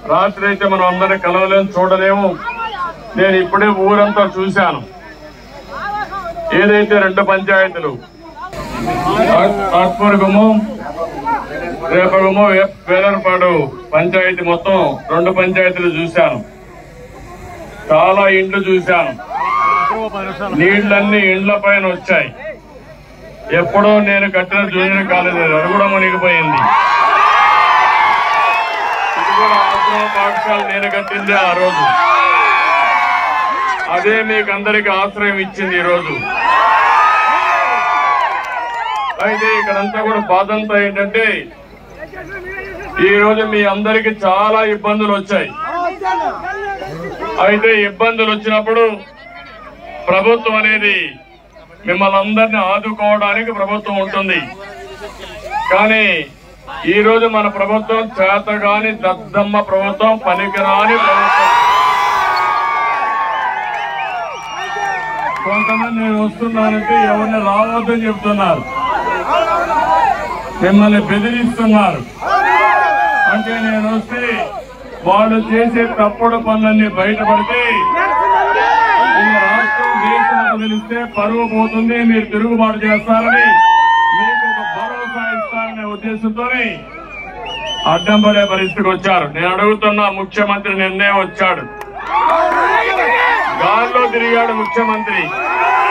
రాత్రి అయితే మనం అందరిని కలవలేము చూడలేము నేను ఇప్పుడే ఊరంతా చూశాను ఏదైతే రెండు పంచాయతీలు ఆత్మూరుగము రేపగము వేలరపాడు పంచాయతీ మొత్తం రెండు పంచాయతీలు చూశాను చాలా ఇండ్లు చూశాను నీళ్లన్నీ ఇండ్ల పైన వచ్చాయి ఎప్పుడో నేను కట్టిన జూనియర్ కాలేజీ అది కూడా మునిగిపోయింది ఇది కూడా ఆశ్రమ పాఠశాల నేను కట్టింది ఆ రోజు అదే మీకు అందరికి ఆశ్రయం ఇచ్చింది ఈ రోజు అయితే ఇక్కడంతా కూడా బాధ అంతా ఏంటంటే ఈ రోజు మీ అందరికి చాలా ఇబ్బందులు వచ్చాయి అయితే ఇబ్బందులు వచ్చినప్పుడు ప్రభుత్వం అనేది మిమ్మల్ని అందరినీ ఆదుకోవడానికి ప్రభుత్వం ఉంటుంది కానీ ఈ రోజు మన ప్రభుత్వం చేతగాని దద్దమ్మ ప్రభుత్వం పనికిరాని ప్రభుత్వం కొంతమంది నేను వస్తున్నానంటే ఎవరిని రావద్దని చెప్తున్నారు మిమ్మల్ని బెదిరిస్తున్నారు అంటే నేను వస్తే వాళ్ళు చేసే తప్పుడు పనులన్నీ బయటపడితే ఈ రాష్ట్రం దేశానికి తెలిస్తే పరువు పోతుంది మీరు తిరుగుబాటు చేస్తారని మీకు ఒక భరోసా ఇస్తారనే ఉద్దేశంతోనే అడ్డం పడే పరిస్థితికి వచ్చారు నేను అడుగుతున్న ముఖ్యమంత్రి నిన్నే వచ్చాడు గాల్లో తిరిగాడు ముఖ్యమంత్రి